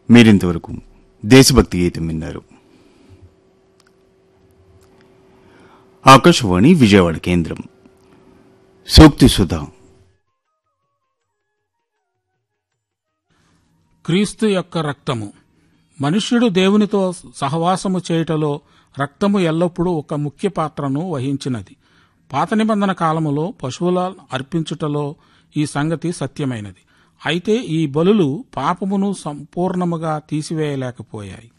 మీరింతవరకు దేశభక్తి గీతం విన్నారు ఆకాశవాణి విజయవాడ కేంద్రం సూక్తి సుధా క్రీస్తు యొక్క రక్తము మనుష్యుడు దేవునితో సహవాసము చేయుటలో రక్తము ఎల్లప్పుడూ ఒక ముఖ్య పాత్రను వహించినది పాత నిబంధన కాలములో పశువుల అర్పించుటలో ఈ సంగతి సత్యమైనది అయితే ఈ బలులు పాపమును సంపూర్ణముగా తీసివేయలేకపోయాయి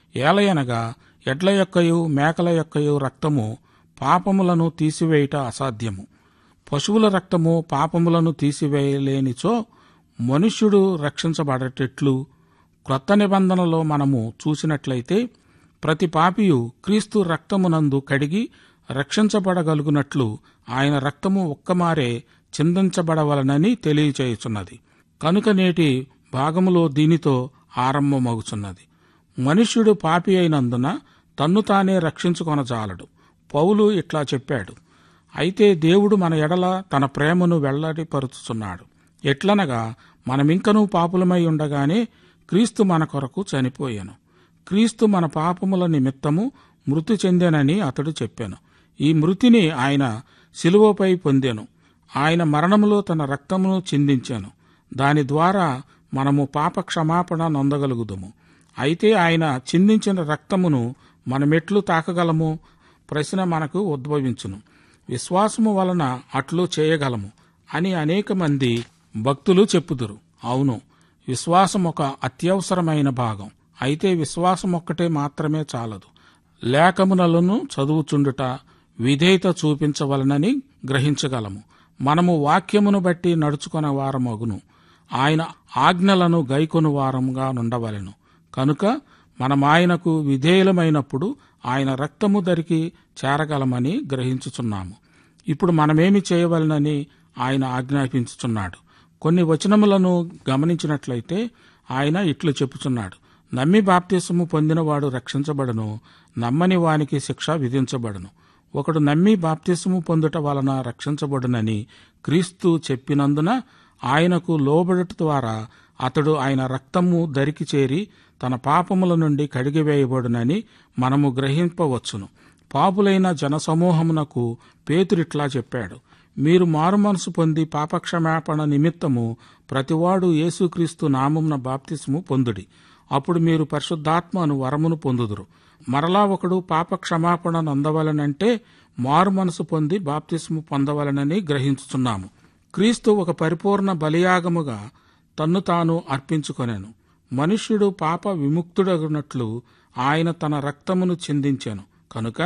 ఏలయనగా ఎడ్ల యొక్కయు మేకల యొక్కయు రక్తము పాపములను తీసివేయుట అసాధ్యము పశువుల రక్తము పాపములను తీసివేయలేనిచో మనుష్యుడు రక్షించబడేటట్లు క్రొత్త నిబంధనలో మనము చూసినట్లయితే ప్రతి పాపియు క్రీస్తు రక్తమునందు కడిగి రక్షించబడగలుగునట్లు ఆయన రక్తము ఒక్కమారే చిందించబడవలనని తెలియచేయుచున్నది కనుక నేటి భాగములో దీనితో ఆరంభమగుచున్నది మనుష్యుడు పాపి అయినందున తన్ను తానే రక్షించుకొనజాలడు పౌలు ఇట్లా చెప్పాడు అయితే దేవుడు మన ఎడల తన ప్రేమను వెల్లడిపరుచుచున్నాడు ఎట్లనగా మనమింకనూ పాపులమై ఉండగానే క్రీస్తు మన కొరకు చనిపోయాను క్రీస్తు మన పాపముల నిమిత్తము మృతి చెందెనని అతడు చెప్పాను ఈ మృతిని ఆయన శిలువపై పొందెను ఆయన మరణములో తన రక్తమును చిందించాను దాని ద్వారా మనము పాప క్షమాపణ నొందగలుగుదము అయితే ఆయన చిందించిన రక్తమును మనమెట్లు తాకగలము ప్రశ్న మనకు ఉద్భవించును విశ్వాసము వలన అట్లు చేయగలము అని అనేక మంది భక్తులు చెప్పుదురు అవును విశ్వాసం ఒక అత్యవసరమైన భాగం అయితే విశ్వాసం ఒక్కటే మాత్రమే చాలదు లేఖమునలను చదువుచుండుట విధేయత చూపించవలనని గ్రహించగలము మనము వాక్యమును బట్టి నడుచుకున్న వారమగును ఆయన ఆజ్ఞలను గైకొను వారంగా నుండవలెను కనుక మనం ఆయనకు విధేయులమైనప్పుడు ఆయన రక్తము ధరికి చేరగలమని గ్రహించుచున్నాము ఇప్పుడు మనమేమి చేయవలనని ఆయన ఆజ్ఞాపించుచున్నాడు కొన్ని వచనములను గమనించినట్లయితే ఆయన ఇట్లు చెప్పుచున్నాడు నమ్మి బాప్తిసము పొందినవాడు రక్షించబడును నమ్మని వానికి శిక్ష విధించబడును ఒకడు నమ్మి బాప్తిసము పొందుట వలన రక్షించబడునని క్రీస్తు చెప్పినందున ఆయనకు లోబడుట ద్వారా అతడు ఆయన రక్తము దరికి చేరి తన పాపముల నుండి కడిగివేయబడునని మనము గ్రహింపవచ్చును పాపులైన జనసమూహమునకు పేతురిట్లా చెప్పాడు మీరు మారుమనసు పొంది పాపక్షమాపణ నిమిత్తము ప్రతివాడు యేసుక్రీస్తు నామమున బాప్తిస్ము పొందుడి అప్పుడు మీరు పరిశుద్ధాత్మను వరమును పొందుదురు మరలా ఒకడు పాప క్షమాపణ నొందవలనంటే మారు మనసు పొంది బాప్తిస్ము పొందవలనని గ్రహించుచున్నాము క్రీస్తు ఒక పరిపూర్ణ బలియాగముగా తన్ను తాను అర్పించుకొనెను మనుష్యుడు పాప విముక్తుడగునట్లు ఆయన తన రక్తమును చిందించెను కనుక